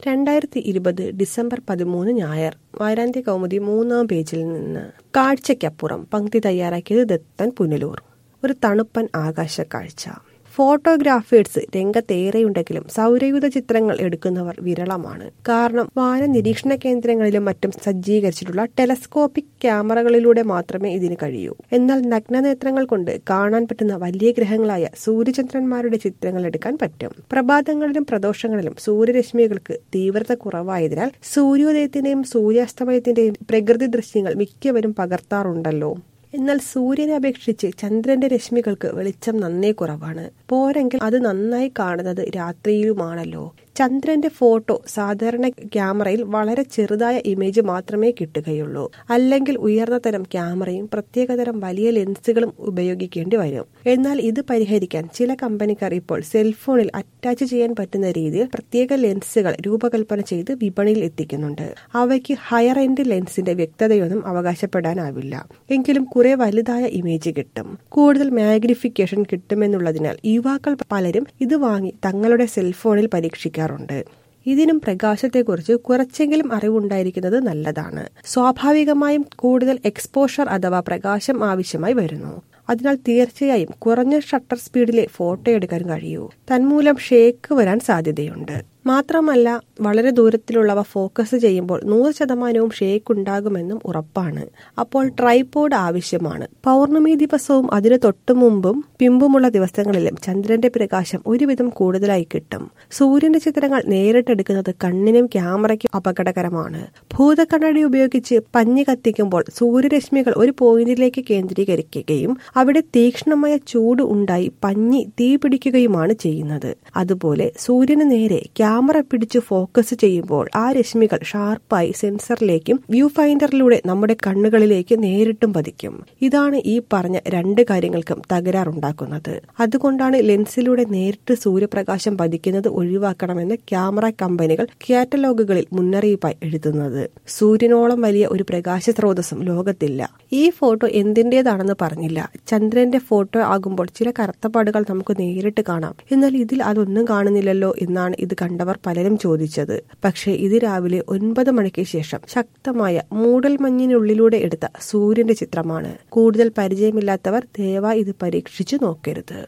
രണ്ടായിരത്തി ഇരുപത് ഡിസംബർ പതിമൂന്ന് ഞായർ വാരാന്ത്യ കൗമുദി മൂന്നാം പേജിൽ നിന്ന് കാഴ്ചയ്ക്കപ്പുറം പങ്ക്തി തയ്യാറാക്കിയത് ദത്തൻ പുനലൂർ ഒരു തണുപ്പൻ ആകാശ കാഴ്ച ഫോട്ടോഗ്രാഫേഴ്സ് രംഗത്തേറെയുണ്ടെങ്കിലും സൗരയൂഥ ചിത്രങ്ങൾ എടുക്കുന്നവർ വിരളമാണ് കാരണം വാന നിരീക്ഷണ കേന്ദ്രങ്ങളിലും മറ്റും സജ്ജീകരിച്ചിട്ടുള്ള ടെലസ്കോപ്പിക് ക്യാമറകളിലൂടെ മാത്രമേ ഇതിന് കഴിയൂ എന്നാൽ നഗ്നനേത്രങ്ങൾ കൊണ്ട് കാണാൻ പറ്റുന്ന വലിയ ഗ്രഹങ്ങളായ സൂര്യചന്ദ്രന്മാരുടെ ചിത്രങ്ങൾ എടുക്കാൻ പറ്റും പ്രഭാതങ്ങളിലും പ്രദോഷങ്ങളിലും സൂര്യരശ്മികൾക്ക് തീവ്രത കുറവായതിനാൽ സൂര്യോദയത്തിന്റെയും സൂര്യാസ്തമയത്തിന്റെയും പ്രകൃതി ദൃശ്യങ്ങൾ മിക്കവരും പകർത്താറുണ്ടല്ലോ എന്നാൽ സൂര്യനെ അപേക്ഷിച്ച് ചന്ദ്രന്റെ രശ്മികൾക്ക് വെളിച്ചം നന്നേ കുറവാണ് പോരെങ്കിൽ അത് നന്നായി കാണുന്നത് രാത്രിയിലുമാണല്ലോ ചന്ദ്രന്റെ ഫോട്ടോ സാധാരണ ക്യാമറയിൽ വളരെ ചെറുതായ ഇമേജ് മാത്രമേ കിട്ടുകയുള്ളൂ അല്ലെങ്കിൽ ഉയർന്ന തരം ക്യാമറയും പ്രത്യേകതരം വലിയ ലെൻസുകളും ഉപയോഗിക്കേണ്ടി വരും എന്നാൽ ഇത് പരിഹരിക്കാൻ ചില കമ്പനിക്കാർ ഇപ്പോൾ സെൽഫോണിൽ അറ്റാച്ച് ചെയ്യാൻ പറ്റുന്ന രീതിയിൽ പ്രത്യേക ലെൻസുകൾ രൂപകൽപ്പന ചെയ്ത് വിപണിയിൽ എത്തിക്കുന്നുണ്ട് അവയ്ക്ക് ഹയർ എൻഡ് ലെൻസിന്റെ വ്യക്തതയൊന്നും അവകാശപ്പെടാനാവില്ല എങ്കിലും കുറെ വലുതായ ഇമേജ് കിട്ടും കൂടുതൽ മാഗ്നിഫിക്കേഷൻ കിട്ടുമെന്നുള്ളതിനാൽ യുവാക്കൾ പലരും ഇത് വാങ്ങി തങ്ങളുടെ സെൽഫോണിൽ പരീക്ഷിക്കാറുണ്ട് ഇതിനും പ്രകാശത്തെക്കുറിച്ച് കുറച്ചെങ്കിലും അറിവുണ്ടായിരിക്കുന്നത് നല്ലതാണ് സ്വാഭാവികമായും കൂടുതൽ എക്സ്പോഷർ അഥവാ പ്രകാശം ആവശ്യമായി വരുന്നു അതിനാൽ തീർച്ചയായും കുറഞ്ഞ ഷട്ടർ സ്പീഡിലെ ഫോട്ടോ എടുക്കാൻ കഴിയൂ തന്മൂലം ഷേക്ക് വരാൻ സാധ്യതയുണ്ട് മാത്രമല്ല വളരെ ദൂരത്തിലുള്ളവ ഫോക്കസ് ചെയ്യുമ്പോൾ നൂറ് ശതമാനവും ഷേക്ക് ഉണ്ടാകുമെന്നും ഉറപ്പാണ് അപ്പോൾ ട്രൈപോഡ് ആവശ്യമാണ് പൗർണമി ദിവസവും അതിന് തൊട്ടു മുമ്പും പിമ്പുമുള്ള ദിവസങ്ങളിലും ചന്ദ്രന്റെ പ്രകാശം ഒരുവിധം കൂടുതലായി കിട്ടും സൂര്യന്റെ ചിത്രങ്ങൾ നേരിട്ടെടുക്കുന്നത് കണ്ണിനും ക്യാമറയ്ക്കും അപകടകരമാണ് ഭൂതക്കണ്ണടി ഉപയോഗിച്ച് പഞ്ഞി കത്തിക്കുമ്പോൾ സൂര്യരശ്മികൾ ഒരു പോയിന്റിലേക്ക് കേന്ദ്രീകരിക്കുകയും അവിടെ തീക്ഷ്ണമായ ചൂട് ഉണ്ടായി പഞ്ഞി തീ പിടിക്കുകയുമാണ് ചെയ്യുന്നത് അതുപോലെ സൂര്യന് നേരെ ക്യാമറ പിടിച്ച് ഫോക്കസ് ചെയ്യുമ്പോൾ ആ രശ്മികൾ ഷാർപ്പായി സെൻസറിലേക്കും വ്യൂ ഫൈൻഡറിലൂടെ നമ്മുടെ കണ്ണുകളിലേക്ക് നേരിട്ടും പതിക്കും ഇതാണ് ഈ പറഞ്ഞ രണ്ട് കാര്യങ്ങൾക്കും തകരാറുണ്ടാക്കുന്നത് അതുകൊണ്ടാണ് ലെൻസിലൂടെ നേരിട്ട് സൂര്യപ്രകാശം പതിക്കുന്നത് ഒഴിവാക്കണമെന്ന് ക്യാമറ കമ്പനികൾ കാറ്റലോഗുകളിൽ മുന്നറിയിപ്പായി എഴുതുന്നത് സൂര്യനോളം വലിയ ഒരു പ്രകാശ സ്രോതസ്സും ലോകത്തില്ല ഈ ഫോട്ടോ എന്തിന്റേതാണെന്ന് പറഞ്ഞില്ല ചന്ദ്രന്റെ ഫോട്ടോ ആകുമ്പോൾ ചില കറുത്തപ്പാടുകൾ നമുക്ക് നേരിട്ട് കാണാം എന്നാൽ ഇതിൽ അതൊന്നും കാണുന്നില്ലല്ലോ എന്നാണ് ഇത് കണ്ടവർ പലരും ചോദിച്ചത് പക്ഷേ ഇത് രാവിലെ ഒൻപത് മണിക്ക് ശേഷം ശക്തമായ മൂടൽ മഞ്ഞിനുള്ളിലൂടെ എടുത്ത സൂര്യന്റെ ചിത്രമാണ് കൂടുതൽ പരിചയമില്ലാത്തവർ ദയവായി ഇത് പരീക്ഷിച്ചു നോക്കരുത്